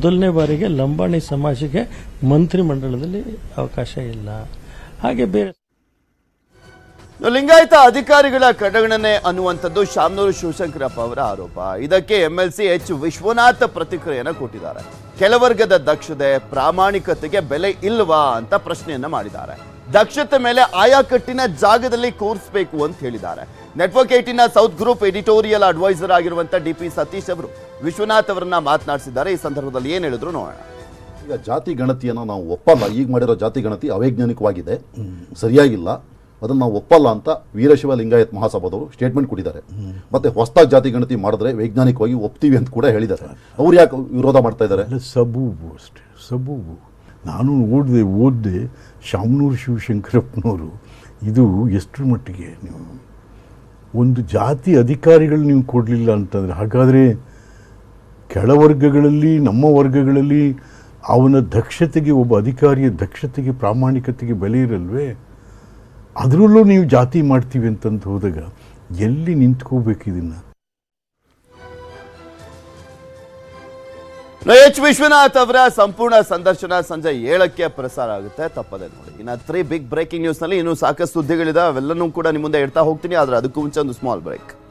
ಮೊದಲನೇ ಬಾರಿಗೆ ಲಂಬಾಣಿ ಸಮಾಜಕ್ಕೆ ಮಂತ್ರಿಮಂಡಲದಲ್ಲಿ ಅವಕಾಶ ಇಲ್ಲ ಹಾಗೆ ಬೇರೆ ಲಿಂಗಾಯತ ಅಧಿಕಾರಿಗಳ ಕಡೆಗಣನೆ ಅನ್ನುವಂಥದ್ದು ಶಾಮನೂರು ಶಿವಶಂಕರಪ್ಪ ಅವರ ಆರೋಪ ಇದಕ್ಕೆ ಎಂಎಲ್ಸಿ ಎಚ್ ವಿಶ್ವನಾಥ್ ಪ್ರತಿಕ್ರಿಯೆಯನ್ನು ಕೊಟ್ಟಿದ್ದಾರೆ ಕೆಲವರ್ಗದ ದಕ್ಷತೆ ಪ್ರಾಮಾಣಿಕತೆಗೆ ಬೆಲೆ ಇಲ್ವಾ ಅಂತ ಪ್ರಶ್ನೆಯನ್ನ ಮಾಡಿದ್ದಾರೆ ದಕ್ಷತೆ ಮೇಲೆ ಆಯಾ ಕಟ್ಟಿನ ಜಾಗದಲ್ಲಿ ಕೂರಿಸಬೇಕು ಅಂತ ಹೇಳಿದ್ದಾರೆ ನೆಟ್ವರ್ಕ್ ಏಟಿನ ಸೌತ್ ಗ್ರೂಪ್ ಎಡಿಟೋರಿಯಲ್ ಅಡ್ವೈಸರ್ ಆಗಿರುವಂತ ಡಿ ಪಿ ಸತೀಶ್ ಅವರು ವಿಶ್ವನಾಥ್ ಅವರನ್ನ ಮಾತನಾಡಿಸಿದ್ದಾರೆ ಈ ಸಂದರ್ಭದಲ್ಲಿ ಏನ್ ಹೇಳಿದ್ರು ನೋಡೋಣ ಈಗ ಜಾತಿ ಗಣತಿಯನ್ನು ನಾವು ಒಪ್ಪಲ್ಲ ಈಗ ಮಾಡಿರೋ ಜಾತಿ ಗಣತಿ ಅವೈಜ್ಞಾನಿಕವಾಗಿದೆ ಸರಿಯಾಗಿಲ್ಲ ಅದನ್ನು ನಾವು ಒಪ್ಪಲ್ಲ ಅಂತ ವೀರಶಿವ ಲಿಂಗಾಯತ್ ಮಹಾಸಭಾದವರು ಸ್ಟೇಟ್ಮೆಂಟ್ ಕೊಟ್ಟಿದ್ದಾರೆ ಮತ್ತೆ ಹೊಸದಾಗಿ ಜಾತಿ ಗಣತಿ ಮಾಡಿದ್ರೆ ವೈಜ್ಞಾನಿಕವಾಗಿ ಒಪ್ತೀವಿ ಅಂತ ಕೂಡ ಹೇಳಿದ್ದಾರೆ ಅವ್ರು ಯಾಕೆ ವಿರೋಧ ಮಾಡ್ತಾ ಇದ್ದಾರೆ ಅಲ್ಲ ಸಬೂಬು ಅಷ್ಟೇ ಸಬೂಬು ನಾನು ಓದಿದೆ ಓದಿದೆ ಶಾಮನೂರು ಶಿವಶಂಕರಪ್ಪನವರು ಇದು ಎಷ್ಟರ ಮಟ್ಟಿಗೆ ನೀವು ಒಂದು ಜಾತಿ ಅಧಿಕಾರಿಗಳು ನೀವು ಕೊಡಲಿಲ್ಲ ಅಂತಂದರೆ ಹಾಗಾದರೆ ಕೆಳವರ್ಗಗಳಲ್ಲಿ ನಮ್ಮ ವರ್ಗಗಳಲ್ಲಿ ಅವನ ದಕ್ಷತೆಗೆ ಒಬ್ಬ ಅಧಿಕಾರಿಯ ದಕ್ಷತೆಗೆ ಪ್ರಾಮಾಣಿಕತೆಗೆ ಬೆಲೆ ಇರಲ್ವೇ ಅದರಲ್ಲೂ ನೀವು ಜಾತಿ ಮಾಡ್ತೀವಿ ಅಂತಂತ ಹೋದಾಗ ಎಲ್ಲಿ ನಿಂತ್ಕೋಬೇಕು ಇದನ್ನು ಎಚ್ ವಿಶ್ವನಾಥ್ ಅವರ ಸಂಪೂರ್ಣ ಸಂದರ್ಶನ ಸಂಜೆ ಏಳಕ್ಕೆ ಪ್ರಸಾರ ಆಗುತ್ತೆ ತಪ್ಪದೆ ನೋಡಿ ಇನ್ನು ತ್ರೀ ಬಿಗ್ ಬ್ರೇಕಿಂಗ್ ನ್ಯೂಸ್ ನಲ್ಲಿ ಇನ್ನೂ ಸಾಕಷ್ಟು ಸುದ್ದಿಗಳಿದೆ ಅವೆಲ್ಲನೂ ಕೂಡ ನಿಮ್ಮ ಮುಂದೆ ಇಡ್ತಾ ಹೋಗ್ತೀನಿ ಆದ್ರೆ ಅದಕ್ಕೂ ಮುಂಚೆ ಒಂದು ಸ್ಮಾಲ್ ಬ್ರೇಕ್